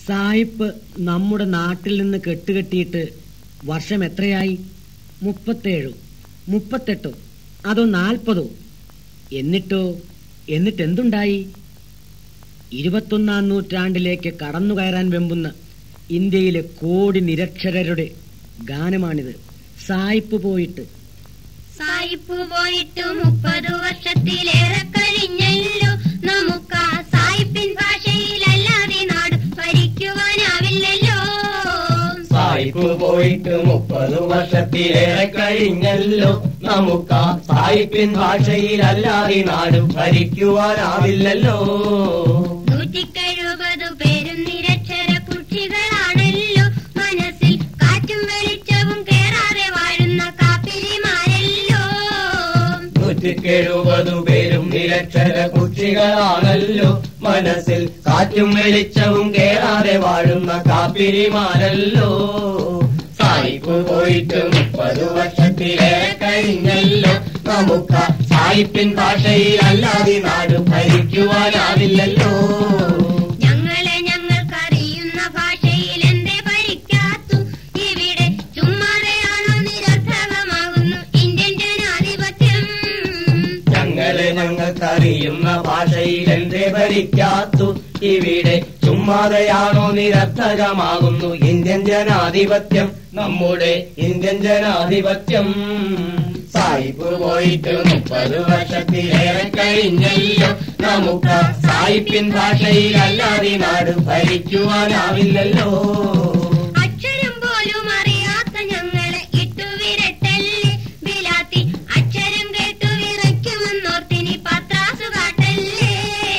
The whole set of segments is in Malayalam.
സായിപ്പ് നമ്മുടെ നാട്ടിൽ നിന്ന് കെട്ടുകെട്ടിയിട്ട് വർഷം എത്രയായി മുപ്പത്തേഴോ മുപ്പത്തെട്ടോ അതോ നാൽപ്പതോ എന്നിട്ടോ എന്നിട്ടെന്തുണ്ടായി ഇരുപത്തൊന്നാം നൂറ്റാണ്ടിലേക്ക് കടന്നു കയറാൻ വെമ്പുന്ന ഇന്ത്യയിലെ കോടി നിരക്ഷരരുടെ ഗാനമാണിത് സായിപ്പ് പോയിട്ട് സായിപ്പ് പോയിട്ട് മുപ്പത് വർഷത്തിലേറെ കഴിഞ്ഞല്ലോ നമുക്ക് ആ സായിപ്പിൻ ഭാഷയിലല്ലാതെ നാട് ഭരിക്കുവാനാവില്ലല്ലോ സായിപ്പ് പോയിട്ട് മുപ്പത് വർഷത്തിലേറെ കഴിഞ്ഞല്ലോ നമുക്ക് ആ സായിപ്പിൻ ഭാഷയിലല്ലാതെ നാട് ഭരിക്കുവാനാവില്ലല്ലോ നൂറ്റിക്കെഴുപത് പേരും നിരക്ഷര കുട്ടികളാണല്ലോ മനസ്സിൽ കാറ്റും വെളിച്ചവും കേറാതെ വാഴുന്ന കാപ്പിരിമാരല്ലോ നൂറ്റിക്കെഴുപത് പേരും നിരക്ഷര കുട്ടികളാണല്ലോ മനസ്സിൽ കാറ്റും വെളിച്ചവും കേറാതെ വാഴുന്ന കാപ്പിരിമാരല്ലോ സായിപ്പ് പോയിട്ട് മുപ്പത് വർഷത്തിലേറെ കഴിഞ്ഞല്ലോ നമുക്ക് സായിപ്പിൻ ഭാഷയിൽ അല്ലാതെ നാട് ഭരിക്കുവാനാവില്ലല്ലോ ഞങ്ങളെ ഞങ്ങൾക്കറിയുന്ന ഭാഷയിൽ എന്തേ ഭരിക്കാത്തു ഇവിടെ ചുമ്മാതെയാണോ നിരർത്ഥകമാകുന്നു ഇന്ത്യൻ ജനാധിപത്യം ഞങ്ങളെ ഞങ്ങൾക്കറിയുന്ന ഭാഷയിൽ എന്തേ ഭരിക്കാത്തു ഇവിടെ ചുമ്മാതെയാണോ നിരർത്ഥകമാകുന്നു ഇന്ത്യൻ ജനാധിപത്യം നമ്മുടെ ഇന്ത്യൻ ജനാധിപത്യം സായിപ്പ് പോയിട്ട് മുപ്പത് വർഷത്തിലേറെ കഴിഞ്ഞല്ലോ നമുക്ക് സായിപ്പിൻ ഭാഷയിൽ അല്ലാതെ നാട് ഭരിക്കുവാനാവില്ലല്ലോ അക്ഷരം പോലും അറിയാത്ത ഞങ്ങളെ ഇട്ടുവിരട്ടല്ലേ ബിലാത്തി അക്ഷരം കേട്ടു വിറയ്ക്കുമെന്നോർത്തിനി പത്രാസു കാട്ടല്ലേ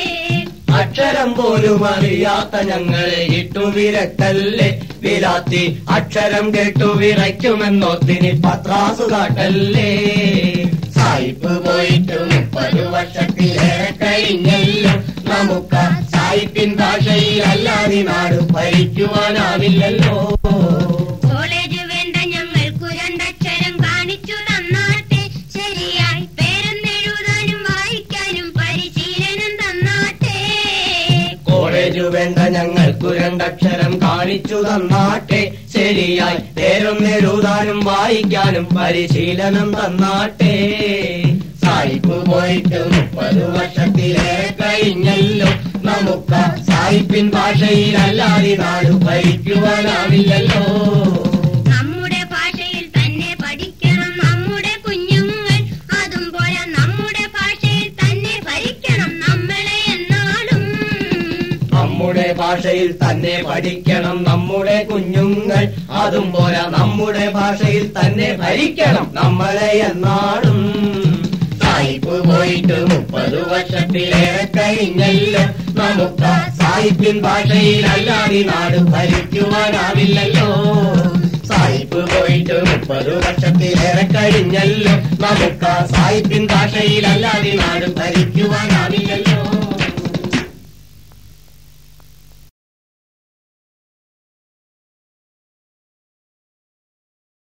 അക്ഷരം പോലും അറിയാത്ത ഞങ്ങളെ ഇട്ടു വിരട്ടല്ലേ വിരാത്തി അക്ഷരം കേട്ടു വിറയ്ക്കുമെന്നോത്തിനി പത്രാസു കാട്ടല്ലേ സായിപ്പ് പോയിട്ട് മുപ്പത് വർഷത്തിലേറെ കഴിഞ്ഞല്ലോ നമുക്ക് സായിപ്പിൻ ഭാഷയിൽ അല്ലാതെ നാട് ഭരിക്കുവാനാവില്ലല്ലോ കോളേജ് വേണ്ട ഞങ്ങൾക്കു രണ്ടക്ഷരം കാണിച്ചു തന്നാട്ടെ ശരിയായി പേരെന്നെഴുതാനും വായിക്കാനും പരിശീലനം തന്നാട്ടെ കോളേജ് വേണ്ട ഞങ്ങൾക്കു രണ്ടക്ഷരം കാണിച്ചു തന്നാട്ടെ ശരിയായി പേരൊന്നെഴുതാനും വായിക്കാനും പരിശീലനം തന്നാട്ടെ സായിപ്പ് പോയിട്ട് മുപ്പത് വർഷത്തിലേറെ കഴിഞ്ഞല്ലോ നമുക്ക് സായിപ്പിൻ ഭാഷയിൽ അല്ലാതെ നാട് ഭരിക്കുവാനാവില്ലല്ലോ നമ്മുടെ ഭാഷയിൽ തന്നെ പഠിക്കണം നമ്മുടെ കുഞ്ഞുങ്ങൾ അതും പോലെ നമ്മുടെ ഭാഷയിൽ തന്നെ ഭരിക്കണം നമ്മളെ എന്നാളും നമ്മുടെ ഭാഷയിൽ തന്നെ പഠിക്കണം നമ്മുടെ കുഞ്ഞുങ്ങൾ അതും പോരാ നമ്മുടെ ഭാഷയിൽ തന്നെ ഭരിക്കണം നമ്മളെ എന്നാടും സായിപ്പ് പോയിട്ട് മുപ്പത് വർഷത്തിലേറെ കഴിഞ്ഞല്ലോ നമുക്ക് സായിപ്പിൻ ഭാഷയിൽ അല്ലാതെ നാട് ഭരിക്കുവാനാവില്ലല്ലോ സായിപ്പ് പോയിട്ട് മുപ്പത് വർഷത്തിലേറെ കഴിഞ്ഞല്ലോ നമുക്ക് സായിപ്പിൻ ഭാഷയിൽ അല്ലാതെ നാട് ഭരിക്കുവാൻ